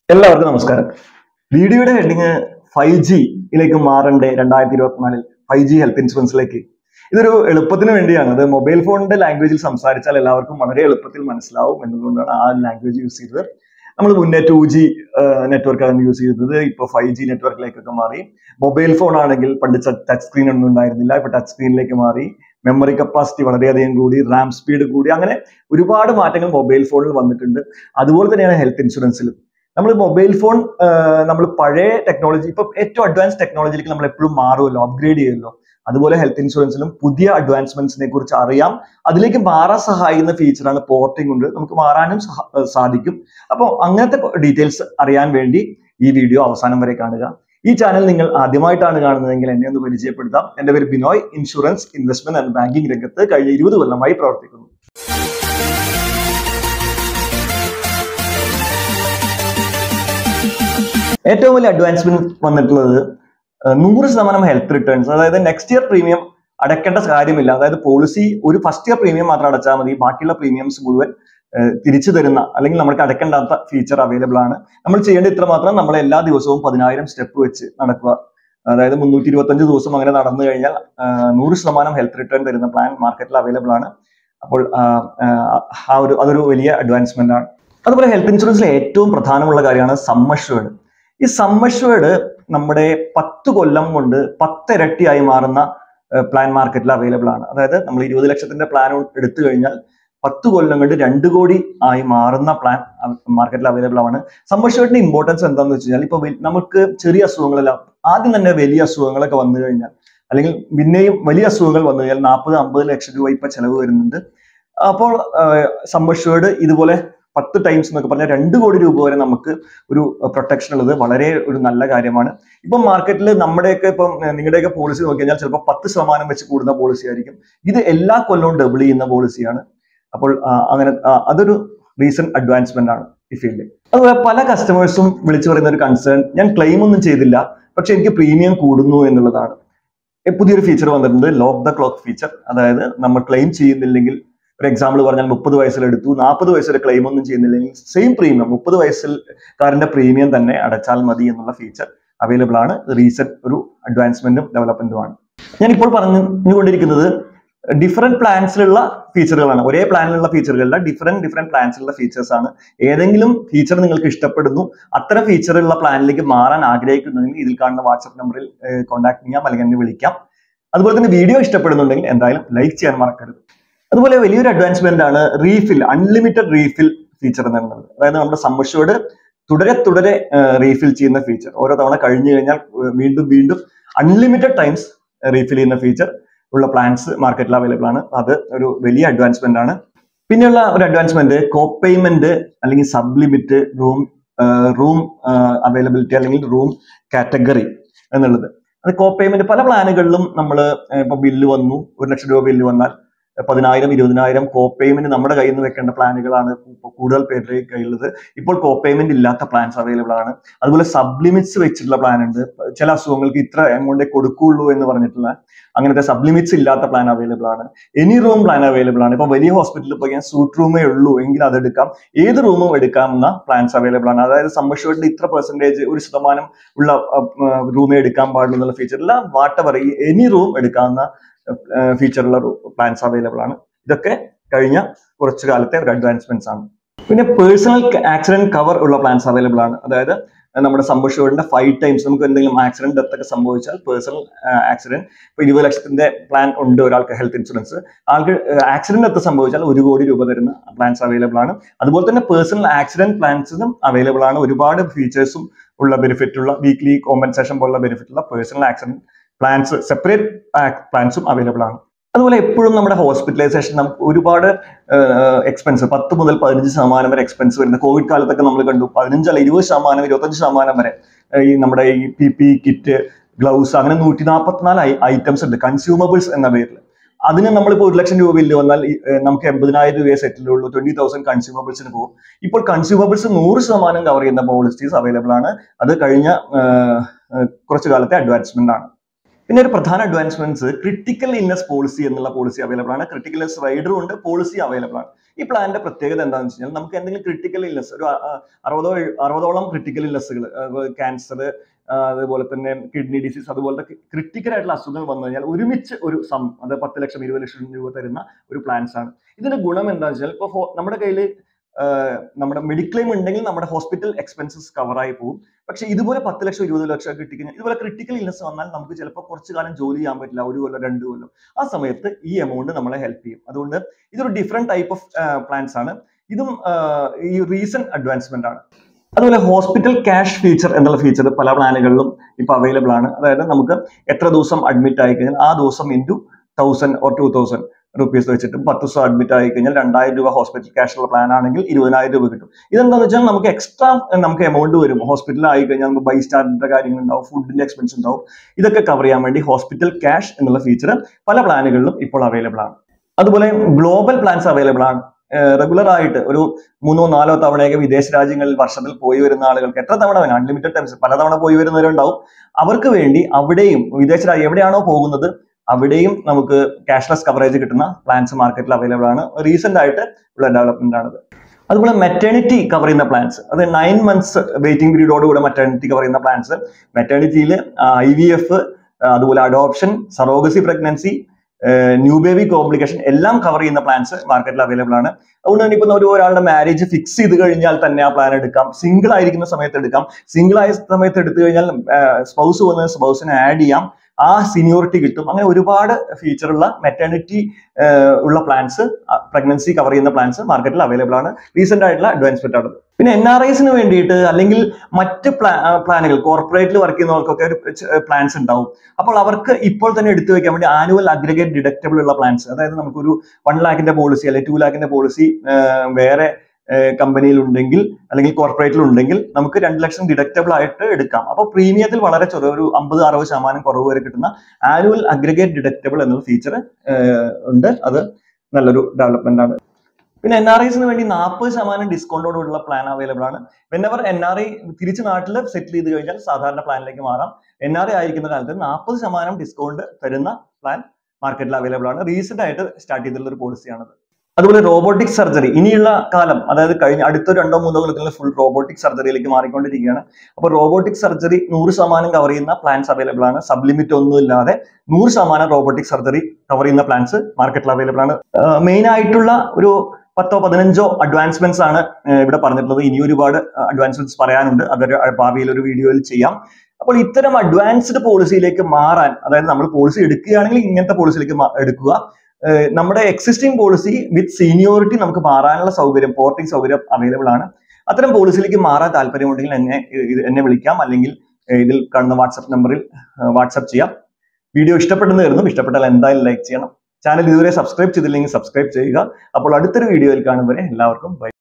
എല്ലാവർക്കും നമസ്കാരം വീഡിയോയുടെ ഹെഡിങ് ഫൈവ് ജിയിലേക്ക് മാറണ്ടേ രണ്ടായിരത്തി ഇരുപത്തിനാലിൽ ഫൈവ് ജി ഹെൽത്ത് ഇൻഷുറൻസിലേക്ക് ഇതൊരു എളുപ്പത്തിന് വേണ്ടിയാണ് അത് മൊബൈൽ ഫോണിന്റെ ലാംഗ്വേജിൽ സംസാരിച്ചാൽ എല്ലാവർക്കും വളരെ എളുപ്പത്തിൽ മനസ്സിലാവും എന്നതുകൊണ്ടാണ് ആ ലാംഗ്വേജ് യൂസ് ചെയ്തത് നമ്മൾ മുന്നേ ടു ജി നെറ്റ്വർക്കാണ് യൂസ് ചെയ്തത് ഇപ്പോൾ ഫൈവ് ജി നെറ്റ്വർക്കിലേക്കൊക്കെ മാറി മൊബൈൽ ഫോൺ ആണെങ്കിൽ പണ്ട് ടച്ച് സ്ക്രീൻ ഒന്നും ഉണ്ടായിരുന്നില്ല ഇപ്പൊ ടച്ച് സ്ക്രീനിലേക്ക് മാറി മെമ്മറി കപ്പാസിറ്റി വളരെയധികം കൂടി റാം സ്പീഡ് കൂടി അങ്ങനെ ഒരുപാട് മാറ്റങ്ങൾ മൊബൈൽ ഫോണിൽ വന്നിട്ടുണ്ട് അതുപോലെ തന്നെയാണ് ഹെൽത്ത് ഇൻഷുറൻസിലും നമ്മൾ മൊബൈൽ ഫോൺ നമ്മൾ പഴയ ടെക്നോളജി ഇപ്പൊ ഏറ്റവും അഡ്വാൻസ് ടെക്നോളജിയിലേക്ക് നമ്മൾ എപ്പോഴും മാറുമല്ലോ അപ്ഗ്രേഡ് ചെയ്യുമല്ലോ അതുപോലെ ഹെൽത്ത് ഇൻഷുറൻസിലും പുതിയ അഡ്വാൻസ്മെന്റ്സിനെ കുറിച്ച് അറിയാം അതിലേക്ക് മാറാൻ സഹായിക്കുന്ന ഫീച്ചറാണ് പോർട്ടിംഗ് ഉണ്ട് നമുക്ക് മാറാനും സഹ- ഏഹ് സാധിക്കും അപ്പോൾ അങ്ങനത്തെ ഡീറ്റെയിൽസ് അറിയാൻ വേണ്ടി ഈ വീഡിയോ അവസാനം വരെ കാണുക ഈ ചാനൽ നിങ്ങൾ ആദ്യമായിട്ടാണ് കാണുന്നതെങ്കിൽ എന്നെ ഒന്ന് പരിചയപ്പെടുത്താം എന്റെ പേര് Binoy insurance investment and banking രംഗത്ത് കഴിഞ്ഞ ഇരുപത് കൊല്ലമായി പ്രവർത്തിക്കുന്നു ഏറ്റവും വലിയ അഡ്വാൻസ്മെന്റ് വന്നിട്ടുള്ളത് ഏഹ് നൂറ് ശതമാനം ഹെൽത്ത് റിട്ടേൺസ് അതായത് നെക്സ്റ്റ് ഇയർ പ്രീമിയം അടയ്ക്കേണ്ട കാര്യമില്ല അതായത് പോളിസി ഒരു ഫസ്റ്റ് ഇയർ പ്രീമിയം മാത്രം അടച്ചാൽ മതി ബാക്കിയുള്ള പ്രീമിയംസ് മുഴുവൻ ഏഹ് തിരിച്ചു തരുന്ന അല്ലെങ്കിൽ നമുക്ക് അടയ്ക്കേണ്ടാത്ത ഫീച്ചർ അവൈലബിൾ ആണ് നമ്മൾ ചെയ്യേണ്ട ഇത്ര മാത്രം നമ്മൾ എല്ലാ ദിവസവും പതിനായിരം സ്റ്റെപ്പ് വെച്ച് നടക്കുക അതായത് മുന്നൂറ്റി ഇരുപത്തഞ്ച് ദിവസം അങ്ങനെ നടന്നു കഴിഞ്ഞാൽ ആഹ് നൂറ് ശതമാനം ഹെൽത്ത് റിട്ടേൺ തരുന്ന പ്ലാൻ മാർക്കറ്റിൽ അവൈലബിൾ ആണ് അപ്പോൾ ആഹ് ആഹ് ആ ഒരു അതൊരു വലിയ അഡ്വാൻസ്മെന്റ് ആണ് അതുപോലെ ഹെൽത്ത് ഇൻഷുറൻസിലെ ഏറ്റവും പ്രധാനമുള്ള കാര്യമാണ് സമ്മഷ്വേർഡ് ഈ സമ്മഷ്വേർഡ് നമ്മുടെ പത്ത് കൊല്ലം കൊണ്ട് പത്തിരട്ടിയായി മാറുന്ന പ്ലാൻ മാർക്കറ്റിൽ അവൈലബിൾ ആണ് അതായത് നമ്മൾ ഇരുപത് ലക്ഷത്തിന്റെ പ്ലാൻ എടുത്തു കഴിഞ്ഞാൽ പത്ത് കൊല്ലം കൊണ്ട് രണ്ട് കോടി ആയി മാറുന്ന പ്ലാൻ മാർക്കറ്റിൽ അവൈലബിൾ ആണ് സമ്മർഷേർട്ടിന്റെ ഇമ്പോർട്ടൻസ് എന്താണെന്ന് വെച്ച് കഴിഞ്ഞാൽ ഇപ്പൊ വെ- നമുക്ക് ചെറിയ അസുഖങ്ങളെല്ലാം ആദ്യം തന്നെ വലിയ അസുഖങ്ങളൊക്കെ വന്നു കഴിഞ്ഞാൽ അല്ലെങ്കിൽ പിന്നെയും വലിയ അസുഖങ്ങൾ വന്നു കഴിഞ്ഞാൽ നാൽപ്പത് അമ്പത് ലക്ഷം രൂപ ഇപ്പൊ ചെലവ് വരുന്നുണ്ട് അപ്പോൾ സമ്മർഷേർഡ് ഇതുപോലെ പത്ത് ടൈംസ് എന്നൊക്കെ പറഞ്ഞാൽ രണ്ട് കോടി രൂപ വരെ നമുക്ക് ഒരു പ്രൊട്ടക്ഷൻ ഉള്ളത് വളരെ ഒരു നല്ല കാര്യമാണ് ഇപ്പം മാർക്കറ്റിൽ നമ്മുടെയൊക്കെ ഇപ്പം ഏഹ് നിങ്ങളുടെയൊക്കെ പോളിസി നോക്കി കഴിഞ്ഞാൽ ചിലപ്പോൾ പത്ത് ശതമാനം വെച്ച് കൂടുന്ന പോളിസി ആയിരിക്കും ഇത് എല്ലാ കൊല്ലവും ഡബിൾ ചെയ്യുന്ന പോളിസിയാണ് അപ്പോൾ ആ, അങ്ങനെ ആ, അതൊരു റീസെന്റ് അഡ്വാൻസ്മെന്റ് ആണ് ഈ ഫീൽഡിൽ അതുപോലെ പല കസ്റ്റമേഴ്സും വിളിച്ചു പറയുന്ന ഒരു കൺസേൺ ഞാൻ ക്ലെയിം ഒന്നും ചെയ്തില്ല പക്ഷെ എനിക്ക് പ്രീമിയം കൂടുന്നു എന്നുള്ളതാണ് ഏ, പുതിയൊരു ഫീച്ചർ വന്നിട്ടുണ്ട് ലോക്ക് ദ ക്ലോക്ക് ഫീച്ചർ അതായത് നമ്മൾ ക്ലെയിം ചെയ്യുന്നില്ലെങ്കിൽ ഒരു എക്സാമ്പിൾ പറഞ്ഞാൽ മുപ്പത് വയസ്സിലെടുത്തു നാൽപ്പത് വയസ്സ് വരെ ക്ലെയിം ഒന്നും ചെയ്യുന്നില്ലെങ്കിൽ സെയിം പ്രീമിയം മുപ്പത് വയസ്സിൽ കാരന്റെ പ്രീമിയം തന്നെ അടച്ചാൽ മതി എന്നുള്ള ഫീച്ചർ അവൈലബിൾ ആണ് റീസെന്റ് ഒരു അഡ്വാൻസ്മെന്റും ഡെവലപ്മെന്റും ആണ് ഞാൻ ഇപ്പോൾ പറഞ്ഞുകൊണ്ടിരിക്കുന്നത് ഡിഫറെന്റ് പ്ലാൻസിലുള്ള ഫീച്ചറുകളാണ് ഒരേ പ്ലാനിലുള്ള ഫീച്ചറുകളല്ല ഡിഫറെന്റ് ഡിഫറെന്റ് പ്ലാൻസിലുള്ള ഫീച്ചേഴ്സ് ആണ് ഏതെങ്കിലും ഫീച്ചർ നിങ്ങൾക്ക് ഇഷ്ടപ്പെടുന്നു അത്തരം ഫീച്ചറുള്ള പ്ലാനിലേക്ക് മാറാൻ ആഗ്രഹിക്കുന്നുണ്ടെങ്കിൽ ഇതിൽ കാണുന്ന വാട്സ്ആപ്പ് നമ്പറിൽ കോൺടാക്ട് ചെയ്യാം അല്ലെങ്കിൽ എന്നെ വിളിക്കാം അതുപോലെ തന്നെ വീഡിയോ ഇഷ്ടപ്പെടുന്നുണ്ടെങ്കിൽ എന്തായാലും ലൈക്ക് ചെയ്യാൻ മറക്കരുത് അതുപോലെ വലിയൊരു അഡ്വാൻസ്മെന്റ് ആണ് റീഫിൽ അൺലിമിറ്റഡ് റീഫിൽ ഫീച്ചർ എന്നുള്ളത് അതായത് നമ്മുടെ സമ്മർഷോട് തുടരെ തുടരെ റീഫിൽ ചെയ്യുന്ന ഫീച്ചർ ഓരോ തവണ കഴിഞ്ഞു കഴിഞ്ഞാൽ ഏഹ് വീണ്ടും വീണ്ടും അൺലിമിറ്റഡ് ടൈംസ് റീഫിൽ ചെയ്യുന്ന ഫീച്ചർ ഉള്ള പ്ലാൻസ് മാർക്കറ്റിൽ അവൈലബിൾ ആണ് അത് ഒരു വലിയ അഡ്വാൻസ്മെന്റ് ആണ് പിന്നെയുള്ള ഒരു അഡ്വാൻസ്മെന്റ് കോ പേയ്മെന്റ് അല്ലെങ്കിൽ sub limit room room availability അല്ലെങ്കിൽ റൂം കാറ്റഗറി എന്നുള്ളത് അത് കോ പേയ്മെന്റ് പല പ്ലാനുകളിലും നമ്മൾ ഇപ്പൊ ബില്ല് വന്നു ഒരു ലക്ഷം രൂപ ബില്ല് വന്നാൽ പതിനായിരം ഇരുപതിനായിരം കോ പേയ്മെന്റ് നമ്മുടെ കയ്യിൽ നിന്ന് വെക്കേണ്ട പ്ലാനുകളാണ് ഇപ്പൊ കൂടുതൽ പേരുടെ കയ്യിലുള്ളത് ഇപ്പോൾ കോ പേയ്മെന്റ് ഇല്ലാത്ത പ്ലാൻസ് അവൈലബിൾ ആണ് അതുപോലെ സബ് ലിമിറ്റ്സ് വെച്ചിട്ടുള്ള പ്ലാൻ ഉണ്ട് ചില അസുഖങ്ങൾക്ക് ഇത്ര എമൗണ്ടേ കൊടുക്കുള്ളൂ എന്ന് പറഞ്ഞിട്ടുള്ള അങ്ങനത്തെ സബ് ലിമിറ്റ്സ് ഇല്ലാത്ത പ്ലാൻ അവൈലബിൾ ആണ് എനി റൂം പ്ലാൻ അവൈലബിൾ ആണ് ഇപ്പൊ വലിയ ഹോസ്പിറ്റലിൽ പോയി ഞാൻ സൂട്ട് റൂമേ ഉള്ളൂ എങ്കിൽ അത് എടുക്കാം ഏത് റൂമും എടുക്കാവുന്ന പ്ലാൻസ് അവൈലബിൾ ആണ് അതായത് സമ്മർഷോട്ടിന്റെ ഇത്ര പെർസെന്റേജ് ഒരു ശതമാനം ഉള്ള റൂമേ എടുക്കാൻ പാടുള്ളൂ എന്നുള്ള ഫീച്ചർ ഇല്ല വാട്ടവർ എനി റൂം എടുക്കാവുന്ന ഫീച്ചറുള്ള പ്ലാൻസ് അവൈലബിൾ ആണ് ഇതൊക്കെ കഴിഞ്ഞ കുറച്ചു കാലത്തെ ഒരു അഡ്വാൻസ്മെന്റ്സ് ആണ് പിന്നെ പേഴ്സണൽ ആക്സിഡന്റ് കവർ ഉള്ള പ്ലാൻസ് അവൈലബിൾ ആണ് അതായത് നമ്മുടെ സമ്പർഷോടിന്റെ ഫൈവ് ടൈംസ് നമുക്ക് എന്തെങ്കിലും ആക്സിഡന്റ് ഡെത്ത് ഒക്കെ സംഭവിച്ചാൽ പേഴ്സണൽ ആക്സിഡന്റ് ഇപ്പൊ ഇരുപത് ലക്ഷത്തിന്റെ പ്ലാൻ ഉണ്ട് ഒരാൾക്ക് ഹെൽത്ത് ഇൻഷുറൻസ് ആൾക്ക് ആക്സിഡന്റ് ഡെത്ത് സംഭവിച്ചാൽ ഒരു കോടി രൂപ തരുന്ന പ്ലാൻസ് അവൈലബിൾ ആണ് അതുപോലെ തന്നെ പേഴ്സണൽ ആക്സിഡന്റ് പ്ലാൻസിനും അവൈലബിൾ ആണ് ഒരുപാട് ഫീച്ചേഴ്സും ഉള്ള ബെനിഫിറ്റ് ഉള്ള വീക്ക്ലി കോമ്പൻസേഷൻ പോലുള്ള ബെനിഫിറ്റ് ഉള്ള പേഴ്സണൽ ആക്സിഡന്റ് പ്ലാൻസ് സെപ്പറേറ്റ് പ്ലാൻസും അവൈലബിൾ ആണ് അതുപോലെ എപ്പോഴും നമ്മുടെ ഹോസ്പിറ്റലൈസേഷൻ നമുക്ക് ഒരുപാട് എക്സ്പെൻസ് പത്ത് മുതൽ പതിനഞ്ച് ശതമാനം വരെ എക്സ്പെൻസ് വരുന്ന കോവിഡ് കാലത്തൊക്കെ നമ്മൾ കണ്ടു പതിനഞ്ചല്ല ഇരുപത് ശതമാനം ഇരുപത്തഞ്ച് ശതമാനം വരെ ഏഹ് ഈ നമ്മുടെ ഈ പി പി കിറ്റ് ഗ്ലൗസ് അങ്ങനെ നൂറ്റി നാൽപ്പത്തിനാല് ഐറ്റംസ് ഉണ്ട് കൺസ്യൂമബിൾസ് എന്ന പേരിൽ അതിന് നമ്മളിപ്പോൾ ഒരു ലക്ഷം രൂപ ബില്ല് വന്നാൽ ഈ, ഏഹ് നമുക്ക് എൺപതിനായിരം രൂപയെ സെറ്റിൽ ഉള്ളൂ ട്വന്റി തൗസൻഡ് കൺസ്യൂമബിൾസിന് പോകും ഇപ്പോൾ കൺസ്യൂമബിൾസ് നൂറ് ശതമാനം കവർ ചെയ്യുന്ന പോളിസീസ് അവൈലബിൾ ആണ് അത് കഴിഞ്ഞ ഏഹ്, ഏഹ്, കുറച്ചു കാലത്തെ അഡ്വാൻസ്മെന്റ് ആണ് പിന്നെ ഒരു പ്രധാന അഡ്വാൻസ്മെന്റ്സ് ക്രിട്ടിക്കൽ ഇൽനെസ് പോളിസി എന്നുള്ള പോളിസി അവൈലബിൾ ആണ് ക്രിട്ടിക്കൽ ഇൽനെസ് റൈഡറും ഉണ്ട് പോളിസി അവൈലബിൾ ആണ് ഈ പ്ലാനിന്റെ പ്രത്യേകത എന്താണെന്ന് വെച്ച് കഴിഞ്ഞാൽ നമുക്ക് എന്തെങ്കിലും ക്രിട്ടിക്കൽ ഇൽനെസ് ഒരു അ- അ- അറുപതോ എഴു- അറുപതോളം ക്രിട്ടിക്കൽ ഇൽനെസ്സുകൾ ക്യാൻസർ അതുപോലെ തന്നെ കിഡ്നി ഡിസീസ് അതുപോലത്തെ ക്രിട്ടിക്കൽ ആയിട്ടുള്ള അസുഖങ്ങൾ വന്നു കഴിഞ്ഞാൽ ഒരുമിച്ച് ഒരു സം അത് പത്ത് ലക്ഷം ഇരുപത് ലക്ഷം രൂപ തരുന്ന ഒരു പ്ലാൻസ് ആണ് ഇതിന്റെ ഗുണം എന്താണെന്ന് വെച്ചാൽ ഇപ്പോൾ നമ്മുടെ കയ്യിൽ നമ്മുടെ മെഡിക്ലെയിം ഉണ്ടെങ്കിൽ നമ്മുടെ ഹോസ്പിറ്റൽ എക്സ്പെൻസസ് കവറായി പോകും പക്ഷെ ഇതുപോലെ പത്ത് ലക്ഷം ഇരുപത് ലക്ഷം കിട്ടിക്കഴിഞ്ഞാൽ ഇതുപോലെ ക്രിട്ടിക്കൽ ഇൽനെസ് വന്നാൽ നമുക്ക് ചിലപ്പോൾ കുറച്ച് കാലം ജോലി ചെയ്യാൻ പറ്റില്ല ഒരു കൊല്ലം രണ്ട് കൊല്ലം ആ സമയത്ത് ഈ എമൗണ്ട് നമ്മളെ ഹെൽപ്പ് ചെയ്യും അതുകൊണ്ട് ഇതൊരു ഡിഫറെന്റ് ടൈപ്പ് ഓഫ് പ്ലാൻസ് ആണ് ഇതും ആ, ഈ റീസെന്റ് അഡ്വാൻസ്മെന്റ് ആണ് അതുപോലെ ഹോസ്പിറ്റൽ ക്യാഷ് ഫീച്ചർ എന്നുള്ള ഫീച്ചർ പല പ്ലാനുകളിലും ഇപ്പൊ അവൈലബിൾ ആണ് അതായത് നമുക്ക് എത്ര ദിവസം അഡ്മിറ്റ് ആയി കഴിഞ്ഞാൽ ആ ദിവസം into thousand or two thousand rupees വെച്ചിട്ട് പത്ത് ദിവസം അഡ്മിറ്റ് ആയി കഴിഞ്ഞാൽ രണ്ടായിരം രൂപ ഹോസ്പിറ്റൽ ക്യാഷ് ഉള്ള പ്ലാൻ ആണെങ്കിൽ ഇരുപതിനായിരം രൂപ കിട്ടും ഇതെന്താണെന്ന് വെച്ചാൽ നമുക്ക് എക്സ്ട്രാ നമുക്ക് എമൗണ്ട് വരും ഹോസ്പിറ്റലിൽ ആയി കഴിഞ്ഞാൽ നമുക്ക് ബൈ സ്റ്റാൻഡിന്റെ കാര്യങ്ങൾ ഉണ്ടാവും ഫുഡിന്റെ എക്സ്പെൻസ് ഉണ്ടാവും ഇതൊക്കെ കവർ ചെയ്യാൻ വേണ്ടി ഹോസ്പിറ്റൽ ക്യാഷ് എന്നുള്ള ഫീച്ചർ പല പ്ലാനുകളിലും ഇപ്പോൾ അവൈലബിൾ ആണ് അതുപോലെ ഗ്ലോബൽ പ്ലാൻസ് അവൈലബിൾ ആണ് റെഗുലർ ആയിട്ട് ഒരു മൂന്നോ നാലോ തവണയൊക്കെ വിദേശ രാജ്യങ്ങളിൽ വർഷത്തിൽ പോയി വരുന്ന ആളുകൾക്ക് എത്ര തവണ വേണം അൺലിമിറ്റഡ് ടൈംസ് പലതവണ പോയി വരുന്നവരുണ്ടാവും അവർക്ക് വേണ്ടി അവിടെയും വിദേശ രാജ്യം എവിടെയാണോ പോകുന്നത് അവിടെയും നമുക്ക് ക്യാഷ്ലെസ് കവറേജ് കിട്ടുന്ന പ്ലാൻസ് മാർക്കറ്റിൽ അവൈലബിൾ ആണ് റീസെന്റ് ആയിട്ട് ഉള്ള ഡെവലപ്മെന്റ് ആണത് അതുപോലെ മെറ്റേണിറ്റി കവർ ചെയ്യുന്ന പ്ലാൻസ് അത് നയൻ മന്ത്സ് വെയിറ്റിംഗ് പീരീഡോടുകൂടെ മെറ്റേണിറ്റി കവർ ചെയ്യുന്ന പ്ലാൻസ് മെറ്റേണിറ്റിയിൽ ഐ വി എഫ് അതുപോലെ adoption surrogacy pregnancy new baby complication എല്ലാം കവർ ചെയ്യുന്ന പ്ലാൻസ് മാർക്കറ്റിൽ അവൈലബിൾ ആണ് അതുകൊണ്ട് തന്നെ ഇപ്പൊ ഒരു ഒരാളുടെ മാരേജ് ഫിക്സ് ചെയ്ത് കഴിഞ്ഞാൽ തന്നെ ആ പ്ലാൻ എടുക്കാം സിംഗിൾ ആയിരിക്കുന്ന സമയത്ത് എടുക്കാം സിംഗിൾ ആയ സമയത്ത് എടുത്തു കഴിഞ്ഞാൽ സ്പൗസ് വന്ന് സ്പൗസിനെ ആഡ് ചെയ്യാം ആ സീനിയോറിറ്റി കിട്ടും അങ്ങനെ ഒരുപാട് ഫീച്ചർ ഉള്ള മെറ്റേണിറ്റി ഉള്ള പ്ലാൻസ് പ്രഗ്നൻസി കവർ ചെയ്യുന്ന പ്ലാൻസ് മാർക്കറ്റിൽ അവൈലബിൾ ആണ് റീസെന്റ് ആയിട്ടുള്ള അഡ്വാൻസ്മെന്റ് ആണ് പിന്നെ എൻ ആർ ഐസിന് വേണ്ടിയിട്ട് അല്ലെങ്കിൽ മറ്റ് പ്ലാനുകൾ കോർപ്പറേറ്റിൽ വർക്ക് ചെയ്യുന്നവർക്കൊക്കെ ഒരു പ്ലാൻസ് ഉണ്ടാവും അപ്പോൾ അവർക്ക് ഇപ്പോൾ തന്നെ എടുത്തു വെക്കാൻ വേണ്ടി ആനുവൽ അഗ്രിഗേറ്റ് ഡിഡക്റ്റബിൾ ഉള്ള പ്ലാൻസ് അതായത് നമുക്കൊരു വൺ ലാഖിന്റെ പോളിസി അല്ലെങ്കിൽ ടു ലാഖിന്റെ പോളിസി വേറെ കമ്പനിയിൽ ഉണ്ടെങ്കിൽ അല്ലെങ്കിൽ കോർപ്പറേറ്റിൽ ഉണ്ടെങ്കിൽ നമുക്ക് രണ്ട് ലക്ഷം ഡിഡക്റ്റബിൾ ആയിട്ട് എടുക്കാം അപ്പോൾ പ്രീമിയത്തിൽ വളരെ ചെറിയ ഒരു അമ്പത് അറുപത് ശതമാനം കുറവ് വരെ കിട്ടുന്ന ആനുവൽ അഗ്രിഗേറ്റ് ഡിഡക്റ്റബിൾ എന്നുള്ള ഫീച്ചർ ഉണ്ട് അത് നല്ലൊരു ഡെവലപ്മെന്റ് ആണ് പിന്നെ എൻ ആർ ഐസിന് വേണ്ടി നാൽപ്പത് ശതമാനം ഡിസ്കൗണ്ടോടുള്ള പ്ലാൻ അവൈലബിൾ ആണ് വെന്നവർ എൻ ആർ ഐ തിരിച്ച് നാട്ടിൽ സെറ്റിൽ ചെയ്ത് കഴിഞ്ഞാൽ സാധാരണ പ്ലാനിലേക്ക് മാറാം എൻ ആർ ഐ ആയിരിക്കുന്ന കാലത്ത് നാൽപ്പത് ശതമാനം ഡിസ്കൗണ്ട് തരുന്ന പ്ലാൻ മാർക്കറ്റിൽ അവൈലബിൾ ആണ് റീസെന്റ് ആയിട്ട് സ്റ്റാർട്ട് ചെയ്തിട്ടുള്ള ഒരു പോളിസിയാണത് അതുപോലെ റോബോട്ടിക് സർജറി ഇനിയുള്ള കാലം അതായത് കഴിഞ്ഞ അടുത്ത രണ്ടോ മൂന്നോ കൊല്ലത്തിൽ ഫുൾ റോബോട്ടിക് സർജറിയിലേക്ക് മാറിക്കൊണ്ടിരിക്കുകയാണ് അപ്പോൾ റോബോട്ടിക് സർജറി നൂറ് ശതമാനം കവർ ചെയ്യുന്ന പ്ലാൻസ് അവൈലബിൾ ആണ് സബ്ലിമിറ്റ് ഒന്നും ഇല്ലാതെ നൂറ് ശതമാനം റോബോട്ടിക് സർജറി കവർ ചെയ്യുന്ന പ്ലാൻസ് മാർക്കറ്റിൽ അവൈലബിൾ ആണ് മെയിൻ ആയിട്ടുള്ള ഒരു പത്തോ പതിനഞ്ചോ അഡ്വാൻസ്മെന്റ്സ് ആണ് ഏഹ് ഇവിടെ പറഞ്ഞിട്ടുള്ളത് ഇനി ഒരുപാട് അഡ്വാൻസ്മെന്റ്സ് പറയാനുണ്ട് അതൊരു ഭാവിയിൽ ഒരു വീഡിയോയിൽ ചെയ്യാം അപ്പോൾ ഇത്തരം അഡ്വാൻസ്ഡ് പോളിസിയിലേക്ക് മാറാൻ അതായത് നമ്മൾ പോളിസി എടുക്കുകയാണെങ്കിൽ ഇങ്ങനത്തെ പോളിസിയിലേക്ക് മാ- എടുക്കുക ഏഹ് നമ്മുടെ എക്സിസ്റ്റിംഗ് പോളിസി വിത്ത് സീനിയോറിറ്റി നമുക്ക് മാറാനുള്ള സൗകര്യം പോർട്ടിംഗ് സൗകര്യം അവൈലബിൾ ആണ് അത്തരം പോളിസിയിലേക്ക് മാറാൻ താല്പര്യമുണ്ടെങ്കിൽ എന്നെ ഇത് എന്നെ വിളിക്കാം അല്ലെങ്കിൽ ഏഹ് ഇതിൽ കാണുന്ന വാട്സപ്പ് നമ്പറിൽ വാട്സപ്പ് ചെയ്യാം വീഡിയോ ഇഷ്ടപ്പെടുന്ന കരുതും ഇഷ്ടപ്പെട്ടാൽ എന്തായാലും ലൈക്ക് ചെയ്യണം ചാനൽ ഇതുവരെ സബ്സ്ക്രൈബ് ചെയ്തില്ലെങ്കിൽ സബ്സ്ക്രൈബ് ചെയ്യുക അപ്പോൾ അടുത്തൊരു വീഡിയോയിൽ കാണും വരെ എല്ലാവർക്കും ബൈ